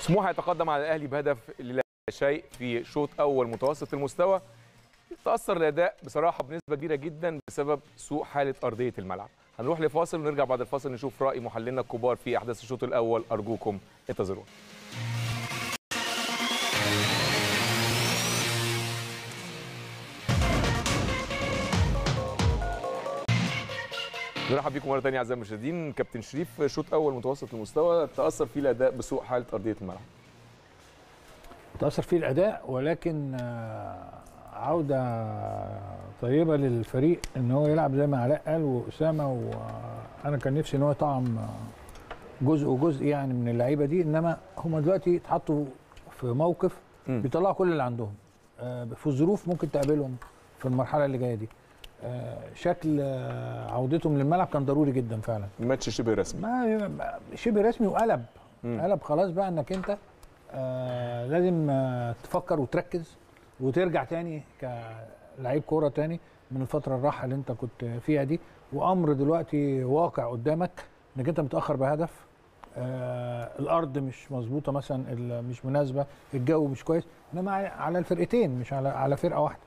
سموحه يتقدم على الاهلي بهدف لا شيء في شوط اول متوسط المستوى تاثر الاداء بصراحه بنسبه كبيره جدا بسبب سوء حاله ارضيه الملعب هنروح لفاصل ونرجع بعد الفاصل نشوف راي محللنا الكبار في احداث الشوط الاول ارجوكم انتظرونا نرحب بكم مره ثانيه اعزائي المشاهدين كابتن شريف شوط اول متوسط المستوى تاثر فيه الاداء بسوء حاله ارضيه الملعب تأثر فيه الأداء ولكن آه، عودة طيبة للفريق إن هو يلعب زي ما علاء قال وأسامة وأنا كان نفسي إن هو يطعم جزء وجزء يعني من اللعيبة دي إنما هم دلوقتي اتحطوا في موقف مم. بيطلعوا كل اللي عندهم آه، في الظروف ممكن تقابلهم في المرحلة اللي جاية دي آه، شكل آه، عودتهم للملعب كان ضروري جدا فعلا الماتش شبه رسمي ما ما- شبه رسمي وقلب مم. قلب خلاص بقى انك انت آه لازم آه تفكر وتركز وترجع تاني كلعيب كوره تاني من الفتره الراحه اللي انت كنت فيها دي وامر دلوقتي واقع قدامك انك انت متاخر بهدف آه الارض مش مظبوطه مثلا ال- مش مناسبه الجو مش كويس انما على- على الفرقتين مش على على فرقه واحده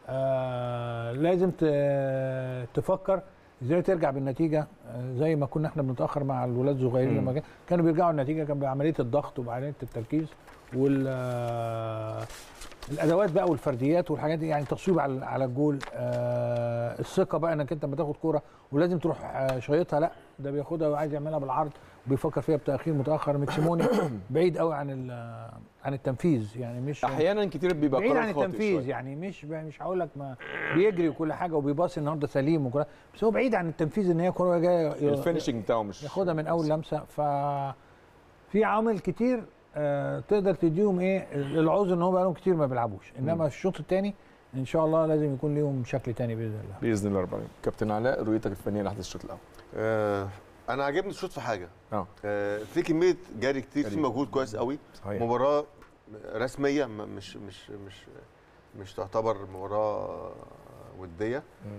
آه لازم ت- تفكر ازاي ترجع بالنتيجه آه، زي ما كنا احنا بنتاخر مع الولاد الصغيرين مم. لما كان- كانوا بيرجعوا النتيجه كان بعمليه الضغط وبعمليه التركيز وال آه، الادوات بقى والفرديات والحاجات دي يعني تصويب على على الجول آه الثقه بقى انك انت لما تاخد كوره ولازم تروح آه شايطها لا ده بياخدها وعايز يعملها بالعرض وبيفكر فيها بتاخير متاخر مكسيموني بعيد قوي عن ال- عن التنفيذ يعني مش احيانا كتير بيبقى بعيد قرار عن خاطئ التنفيذ شوية. يعني مش مش هقول لك ما بيجري وكل حاجه وبيباصي النهارده سليم وكل بس هو بعيد عن التنفيذ ان هي كوره جايه ي- الفينشنج بتاعه مش ياخدها من اول لمسه ف في عوامل كتير آه تقدر تديهم ايه العذر ان هو بقالهم كتير ما بيلعبوش انما الشوط الثاني ان شاء الله لازم يكون ليهم شكل تاني باذن الله باذن الله رب العالمين كابتن علاء رؤيتك الفنيه لاحداث الشوط الاول آه انا عاجبني الشوط في حاجه اه آه في كميه جري كتير في جري. مجهود كويس قوي صحيح مباراه رسميه م- مش مش مش مش تعتبر مباراه وديه مم.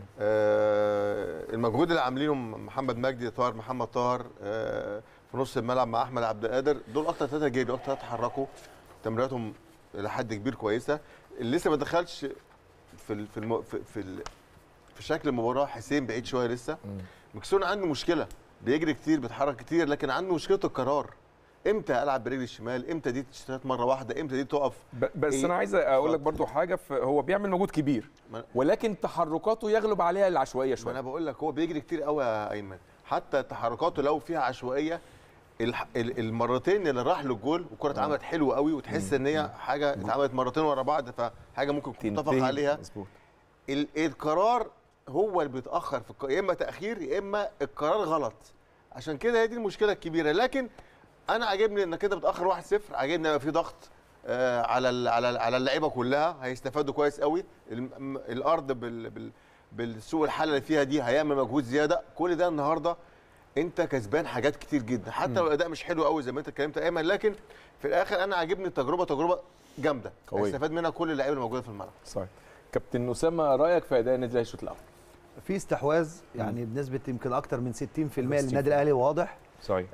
آه المجهود اللي عاملينه محمد مجدي طاهر محمد طاهر آه في نص الملعب مع احمد عبد القادر دول اكتر ثلاثه جري اكتر ثلاثه حركوا تمريراتهم الى حد كبير كويسه اللي لسه ما دخلش في ال في الم في, في, ال في شكل المباراه حسين بعيد شويه لسه مم. مكسون عنده مشكله بيجري كتير بيتحرك كتير لكن عنده مشكله القرار امتى العب برجلي الشمال امتى دي تشتغل مره واحده امتى دي تقف ب- بس إيه؟ انا عايز اقول لك اتفضل. برضو حاجه في هو بيعمل مجهود كبير ما أنا- ولكن تحركاته يغلب عليها العشوائيه ما شويه انا بقول لك هو بيجري كتير قوي يا ايمن حتى تحركاته لو فيها عشوائيه الح- ال- المرتين اللي راح للجول والكره اتعملت حلوه قوي وتحس ان هي حاجه اتعملت مرتين ورا بعض فحاجه ممكن تكون متفق تنتهي. عليها مظبوط ال- القرار هو اللي بيتاخر في الق... يا اما تاخير يا اما القرار غلط عشان كده هي دي المشكله الكبيره لكن انا عاجبني انك انت بتاخر 1-0 عاجبني يبقى في ضغط آه على ال على ال على اللعيبه كلها هيستفادوا كويس قوي الم- الارض بال بال بالسوق الحاله اللي فيها دي هيعمل مجهود زياده كل ده النهارده انت كسبان حاجات كتير جدا حتى لو الاداء مش حلو قوي زي ما انت اتكلمت يا ايمن لكن في الاخر انا عاجبني التجربه تجربه جامده قوية. هيستفاد منها كل اللعيبه اللي موجوده في الملعب صحيح كابتن اسامه رايك في اداء النادي الاهلي الشوط الاول في استحواذ يعني بنسبه يمكن اكتر من 60% 60% للنادي الاهلي واضح صحيح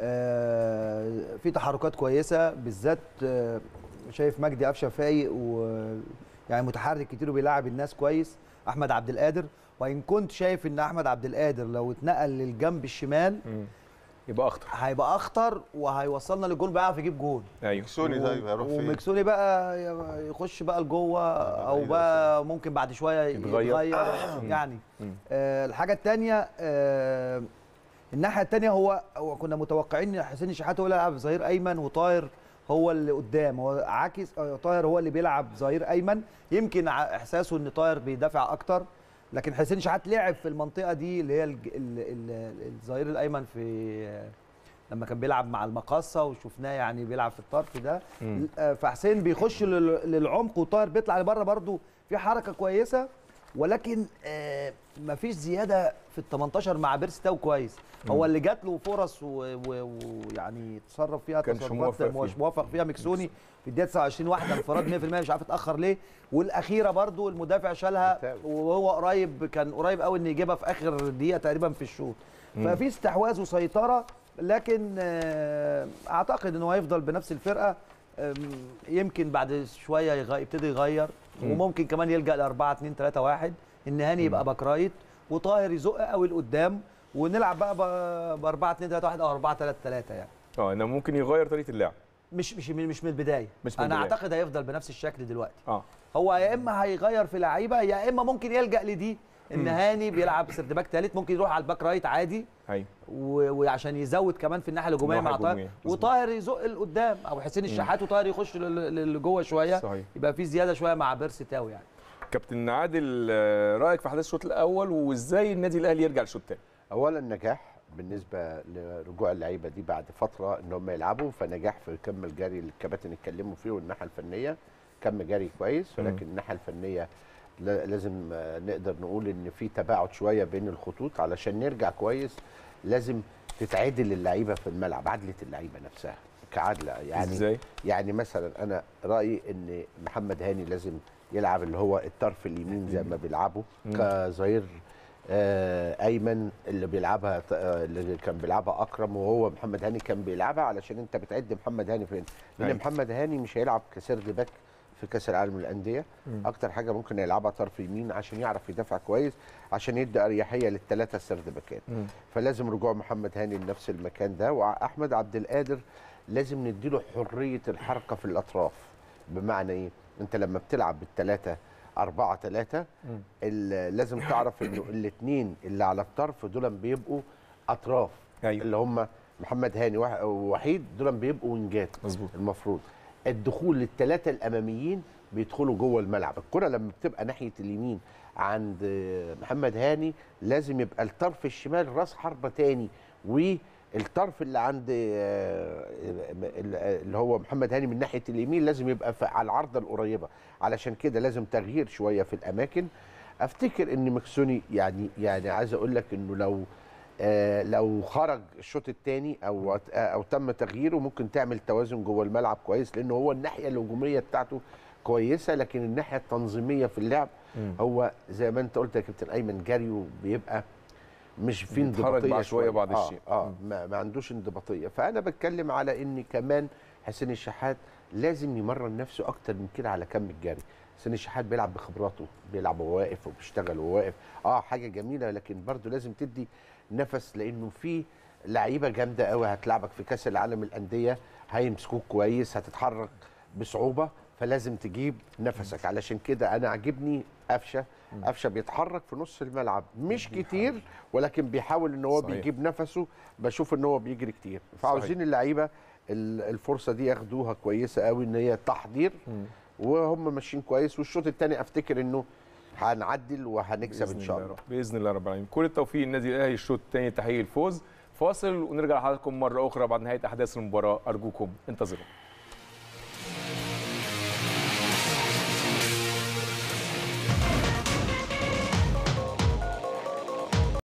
آه، في تحركات كويسه بالذات آه، شايف مجدي قفشه فايق و يعني متحرك كتير وبيلاعب الناس كويس احمد عبد القادر وان كنت شايف ان احمد عبد القادر لو اتنقل للجنب الشمال مم. يبقى اخطر هيبقى اخطر وهيوصلنا للجول بيعرف يجيب جول ايوه سوني طيب هيروح فين ومكسوني بقى يخش بقى لجوه او بعيد بقى ممكن بعد شويه يتغير. يتغير يعني مم. آه الحاجه الثانيه آه الناحيه الثانيه هو هو كنا متوقعين ان حسين الشحات هو اللي يلعب ظهير ايمن وطاهر هو اللي قدام هو عاكس آه، طاهر هو اللي بيلعب ظهير ايمن يمكن ع- احساسه ان طاهر بيدافع اكتر لكن حسين شحات لعب في المنطقه دي اللي هي الج- ال- ال- الظهير الايمن في آه، لما كان بيلعب مع المقاصه وشفناه يعني بيلعب في الطرف ده مم. آه، فحسين بيخش لل- للعمق وطاهر بيطلع لبره برده في حركه كويسه ولكن آه، مفيش زياده في ال 18 مع بيرسي تاو كويس هو اللي جات له فرص و- و- ويعني تصرف فيها كانش تصرفات موفق مش فيها. موفق فيها مكسوني في الدقيقه 29 واحده انفراد 100% مش عارف اتاخر ليه والاخيره برضو المدافع شالها وهو قريب كان قريب قوي ان يجيبها في اخر دقيقه تقريبا في الشوط ففي استحواذ وسيطره لكن آه، اعتقد انه هيفضل بنفس الفرقه أم، يمكن بعد شويه يغ- يبتدي يغير مم. وممكن كمان يلجا ل 4 2 3 1 ان هاني يبقى باك رايت وطاهر يزق قوي لقدام ونلعب بقى ب 4 2 3 1 او 4 3 3 يعني اه انه ممكن يغير طريقه اللعب مش مش من مش من البدايه مش من انا البداية. اعتقد هيفضل بنفس الشكل دلوقتي اه هو يا اما هيغير في لعيبه يا اما ممكن يلجا لدي ان مم. هاني بيلعب سيرد باك ثالث ممكن يروح على الباك رايت عادي ايوه و- وعشان يزود كمان في الناحيه الهجوميه الناحية مع طاهر الهجومية، مظبوط. وطاهر يزق لقدام او حسين الشحات وطاهر يخش لل- لل- لجوه شويه صحيح يبقى في زياده شويه مع بيرسي تاو يعني كابتن عادل آه، رايك في احداث الشوط الاول وازاي النادي الاهلي يرجع للشوط الثاني اولا نجاح بالنسبه لرجوع اللعيبه دي بعد فتره ان هم يلعبوا فنجاح في كم الجري اللي الكباتن اتكلموا فيه والناحيه الفنيه كم جري كويس مم. ولكن الناحيه الفنيه لا- لازم آه، نقدر نقول ان في تباعد شويه بين الخطوط علشان نرجع كويس لازم تتعدل اللعيبه في الملعب عدله اللعيبه نفسها كعدله يعني ازاي يعني مثلا انا رايي ان محمد هاني لازم يلعب اللي هو الطرف اليمين زي ما بيلعبوا مم. كظهير آه، ايمن اللي بيلعبها ط- آه، اللي كان بيلعبها اكرم وهو محمد هاني كان بيلعبها علشان انت بتعد محمد هاني فين لان أيوة. محمد هاني مش هيلعب كسرد باك في كاس العالم للانديه مم. اكتر حاجه ممكن يلعبها طرف يمين عشان يعرف يدافع كويس عشان يدي اريحيه للثلاثه سرد باكات مم. فلازم رجوع محمد هاني لنفس المكان ده واحمد عبد القادر لازم نديله حريه الحركه في الاطراف بمعنى ايه انت لما بتلعب بالثلاثه أربعة ثلاثة مم. لازم تعرف انه الاثنين اللي على الطرف دول بيبقوا اطراف ايوه اللي هم محمد هاني وح- ووحيد دول بيبقوا وينجات مظبوط المفروض الدخول للثلاثه الاماميين بيدخلوا جوه الملعب الكره لما بتبقى ناحيه اليمين عند محمد هاني لازم يبقى الطرف الشمال راس حربه تاني والطرف اللي عند آه، اللي هو محمد هاني من ناحيه اليمين لازم يبقى في- على العارضه القريبه علشان كده لازم تغيير شويه في الاماكن افتكر ان مكسوني يعني يعني عايز اقول لك انه لو آه، لو خرج الشوط الثاني او آه، او تم تغييره ممكن تعمل توازن جوه الملعب كويس لان هو الناحيه الهجوميه بتاعته كويسه لكن الناحيه التنظيميه في اللعب مم. هو زي ما انت قلت يا كابتن ايمن جريه بيبقى مش في بيتحرك انضباطيه بعشوائية بعض آه الشيء. اه ما, ما عندوش انضباطيه فانا بتكلم على ان كمان حسين الشحات لازم يمرن نفسه اكتر من كده على كم الجري حسين الشحات بيلعب بخبراته بيلعب وهو واقف وبيشتغل وهو واقف اه حاجه جميله لكن برضه لازم تدي نفس لانه في لعيبه جامده قوي هتلعبك في كاس العالم الانديه هيمسكوك كويس هتتحرك بصعوبه فلازم تجيب نفسك علشان كده انا عاجبني قفشه قفشه بيتحرك في نص الملعب مش كتير ولكن بيحاول ان هو صحيح. بيجيب نفسه بشوف ان هو بيجري كتير فعاوزين اللعيبه ال- الفرصه دي ياخدوها كويسه قوي ان هي تحضير مم. وهم ماشيين كويس والشوط الثاني افتكر انه هنعدل وهنكسب ان بإذن شاء الله الله رب- باذن الله رب العالمين كل التوفيق للنادي الاهلي الشوط الثاني تحقيق الفوز فاصل ونرجع لحضراتكم مره اخرى بعد نهايه احداث المباراه ارجوكم انتظروا